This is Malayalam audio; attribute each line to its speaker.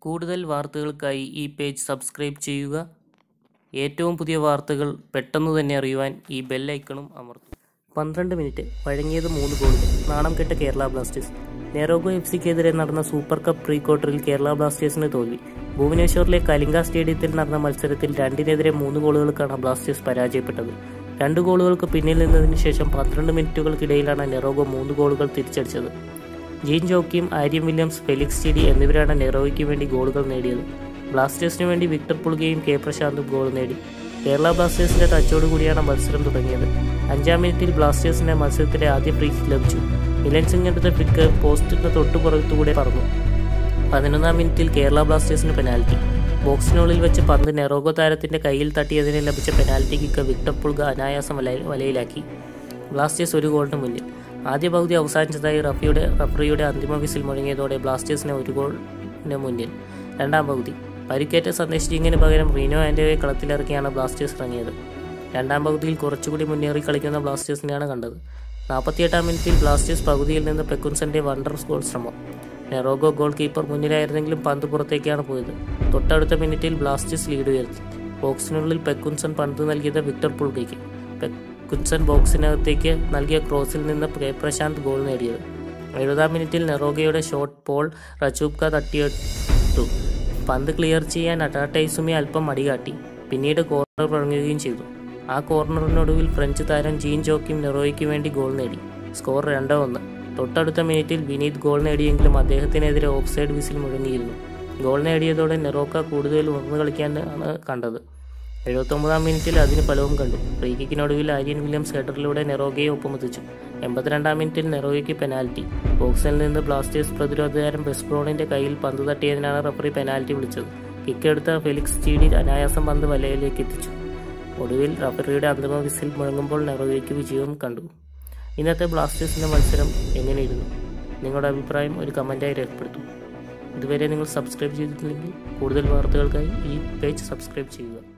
Speaker 1: കൂടുതൽ വാർത്തകൾക്കായി ഈ പേജ് സബ്സ്ക്രൈബ് ചെയ്യുക ഏറ്റവും പുതിയ വാർത്തകൾ പെട്ടെന്ന് തന്നെ അറിയുവാൻ ഈ ബെല്ലൈക്കണും അമർത്തുക പന്ത്രണ്ട് മിനിറ്റ് വഴങ്ങിയത് മൂന്ന് ഗോളുകൾ നാണം കെട്ട കേരള ബ്ലാസ്റ്റേഴ്സ് നെറോഗോ എഫ് സിക്കെതിരെ നടന്ന സൂപ്പർ കപ്പ് പ്രീ ക്വാർട്ടറിൽ കേരള ബ്ലാസ്റ്റേഴ്സിന് തോൽവി ഭുവനേശ്വറിലെ കലിംഗ സ്റ്റേഡിയത്തിൽ നടന്ന മത്സരത്തിൽ രണ്ടിനെതിരെ മൂന്ന് ഗോളുകൾക്കാണ് ബ്ലാസ്റ്റേഴ്സ് പരാജയപ്പെട്ടത് രണ്ട് ഗോളുകൾക്ക് പിന്നിൽ നിന്നതിന് ശേഷം പന്ത്രണ്ട് മിനിറ്റുകൾക്കിടയിലാണ് നെറോഗോ മൂന്ന് ഗോളുകൾ തിരിച്ചടിച്ചത് ജീൻ ജോക്കിയും ആര്യൻ വില്യംസ് ഫെലിക്സ് ചിഡി എന്നിവരാണ് നെറോയ്ക്ക് വേണ്ടി ഗോളുകൾ നേടിയത് ബ്ലാസ്റ്റേഴ്സിന് വേണ്ടി വിക്ടർ പുൾഗയും കെ പ്രശാന്തും ഗോൾ നേടി കേരള ബ്ലാസ്റ്റേഴ്സിന്റെ ടച്ചോട് കൂടിയാണ് മത്സരം തുടങ്ങിയത് അഞ്ചാം മിനിറ്റിൽ ബ്ലാസ്റ്റേഴ്സിന്റെ മത്സരത്തിലെ ആദ്യ ഫ്രീ കിക്ക് ലഭിച്ചു മിലൻ സിംഗ് എടുത്ത ഫ്രിക്ക് പോസ്റ്റിന്റെ തൊട്ടു പുറത്തുകൂടെ പറന്നു പതിനൊന്നാം മിനിറ്റിൽ കേരള ബ്ലാസ്റ്റേഴ്സിന് പെനാൽറ്റി ബോക്സിനുള്ളിൽ വെച്ച് പന്ത് നെറോഗോ താരത്തിന്റെ കയ്യിൽ തട്ടിയതിന് ലഭിച്ച പെനാൽറ്റി കിക്ക് വിക്ടർ പുൾഗ അനായാസം വല വലയിലാക്കി ബ്ലാസ്റ്റേഴ്സ് ഒരു ഗോളിന് മുന്നിൽ ആദ്യ പകുതി അവസാനിച്ചതായി റഫിയുടെ റഫറിയുടെ അന്തിമ വിസിൽ മുഴങ്ങിയതോടെ ബ്ലാസ്റ്റേഴ്സിന് ഒരു ഗോളിന് മുന്നിൽ രണ്ടാം പകുതി പരിക്കേറ്റ സന്ദേശ് ജിങ്ങിന് പകരം റീനോ ആൻഡോയെ കളത്തിലിറക്കിയാണ് ബ്ലാസ്റ്റേഴ്സ് ഇറങ്ങിയത് രണ്ടാം പകുതിയിൽ കുറച്ചുകൂടി മുന്നേറി കളിക്കുന്ന ബ്ലാസ്റ്റേഴ്സിനെയാണ് കണ്ടത് നാൽപ്പത്തിയെട്ടാം മിനിറ്റിൽ ബ്ലാസ്റ്റേഴ്സ് പകുതിയിൽ നിന്ന് പെക്കുൻസന്റെ വണ്ടർ ഗോൾ ശ്രമം നെറോഗോ ഗോൾ കീപ്പർ മുന്നിലായിരുന്നെങ്കിലും പന്ത് പുറത്തേക്കാണ് പോയത് തൊട്ടടുത്ത മിനിറ്റിൽ ബ്ലാസ്റ്റേഴ്സ് ലീഡ് ഉയർത്തി ബോക്സിനുള്ളിൽ പെക്കുൻസൺ പന്ത് നൽകിയത് വിക്ടർ പുൾഗയ്ക്ക് പെക്കുൻസൺ ബോക്സിനകത്തേക്ക് നൽകിയ ക്രോസിൽ നിന്ന് കെ പ്രശാന്ത് ഗോൾ നേടിയത് എഴുപതാം മിനിറ്റിൽ നെറോഗയുടെ ഷോട്ട് പോൾ റച്ചൂബ്ക തട്ടിയിട്ടു പന്ത് ക്ലിയർ ചെയ്യാൻ അറ്റാട്ടൈസുമി അല്പം മടികാട്ടി പിന്നീട് കോർണർ വഴങ്ങുകയും ചെയ്തു ആ കോർണറിനൊടുവിൽ ഫ്രഞ്ച് താരം ജീൻ ജോക്കിം നെറോയ്ക്ക് വേണ്ടി ഗോൾ നേടി സ്കോർ രണ്ട് ഒന്ന് തൊട്ടടുത്ത മിനിറ്റിൽ വിനീത് ഗോൾ നേടിയെങ്കിലും അദ്ദേഹത്തിനെതിരെ ഓഫ് സൈഡ് വിസിൽ മുഴങ്ങിയിരുന്നു ഗോൾ നേടിയതോടെ നെറോക്ക കൂടുതൽ ഉറന്നു കളിക്കാനാണ് കണ്ടത് എഴുപത്തൊമ്പതാം മിനിറ്റിൽ അതിന് ഫലവും കണ്ടു ഫ്രീ കിക്കിനൊടുവിൽ ആര്യൻ വില്യംസ് ഹെഡറിലൂടെ നെറോഗയെ ഒപ്പമെത്തിച്ചു എൺപത്തിരണ്ടാം മിനിറ്റിൽ നെറോയ്ക്ക് പെനാൽറ്റി ബോക്സിൽ നിന്ന് ബ്ലാസ്റ്റേഴ്സ് പ്രതിരോധകാരൻ ബെസ്ബ്രോണിന്റെ കയ്യിൽ പന്ത് തട്ടിയതിനാണ് റഫറി പെനാൽറ്റി വിളിച്ചത് കിക്കെടുത്ത ഫെലിക്സ് ചീഡി അനായാസം പന്ത് വലയിലേക്ക് എത്തിച്ചു ഒടുവിൽ റഫറിയുടെ അന്തിമ വിസിൽ മുഴങ്ങുമ്പോൾ നെറോയ്ക്ക് വിജയവും കണ്ടു ഇന്നത്തെ ബ്ലാസ്റ്റേഴ്സിന്റെ മത്സരം എങ്ങനെയിരുന്നു നിങ്ങളുടെ അഭിപ്രായം ഒരു കമൻറ്റായി രേഖപ്പെടുത്തും ഇതുവരെ നിങ്ങൾ സബ്സ്ക്രൈബ് ചെയ്തിട്ടില്ലെങ്കിൽ കൂടുതൽ വാർത്തകൾക്കായി ഈ പേജ് സബ്സ്ക്രൈബ് ചെയ്യുക